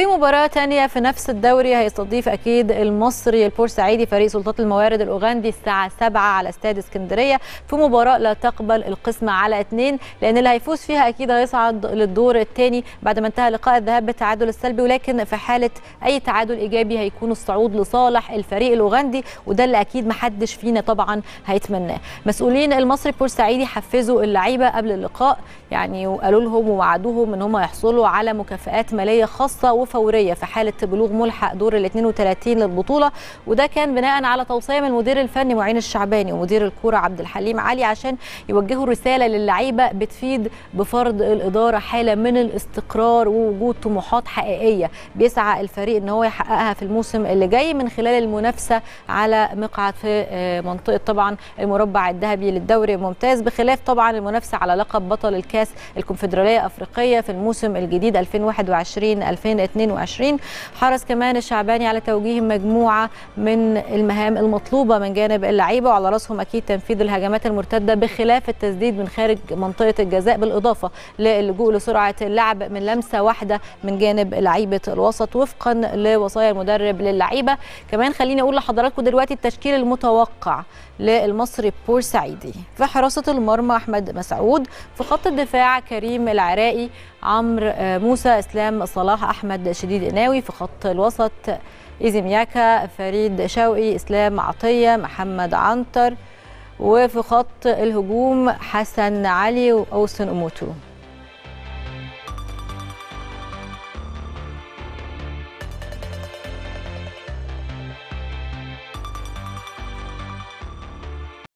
في مباراة تانية في نفس الدوري هيستضيف أكيد المصري البورسعيدي فريق سلطات الموارد الأوغندي الساعة 7 على استاد اسكندرية في مباراة لا تقبل القسمة على اثنين لأن اللي هيفوز فيها أكيد هيصعد للدور الثاني بعد ما انتهى لقاء الذهاب بالتعادل السلبي ولكن في حالة أي تعادل إيجابي هيكون الصعود لصالح الفريق الأوغندي وده اللي أكيد محدش فينا طبعا هيتمناه مسؤولين المصري البورسعيدي حفزوا اللعيبة قبل اللقاء يعني وقالوا لهم ووعدوهم ان هم يحصلوا على مكافآت مالية خاصة وفوريه في حاله بلوغ ملحق دور ال 32 للبطوله وده كان بناء على توصيه من المدير الفني معين الشعباني ومدير الكوره عبد الحليم علي عشان يوجهوا رساله للعيبه بتفيد بفرض الاداره حاله من الاستقرار ووجود طموحات حقيقيه بيسعى الفريق ان هو يحققها في الموسم اللي جاي من خلال المنافسه على مقعد في منطقه طبعا المربع الذهبي للدوري الممتاز بخلاف طبعا المنافسه على لقب بطل الكاس الكونفدراليه الافريقيه في الموسم الجديد 2021 2022 حرص كمان الشعباني على توجيه مجموعه من المهام المطلوبه من جانب اللعيبه وعلى راسهم اكيد تنفيذ الهجمات المرتده بخلاف التسديد من خارج منطقه الجزاء بالاضافه للجوء لسرعه اللعب من لمسه واحده من جانب لعيبه الوسط وفقا لوصايا المدرب للعيبه كمان خليني اقول لحضراتكم دلوقتي التشكيل المتوقع للمصري بورسعيدي في حراسه المرمى احمد مسعود في خط الدفاع كريم العراقي عمرو موسى اسلام صلاح احمد شديد قناوي في خط الوسط ايزي مياكا فريد شوقي اسلام عطيه محمد عنتر وفي خط الهجوم حسن علي واوسن اموتو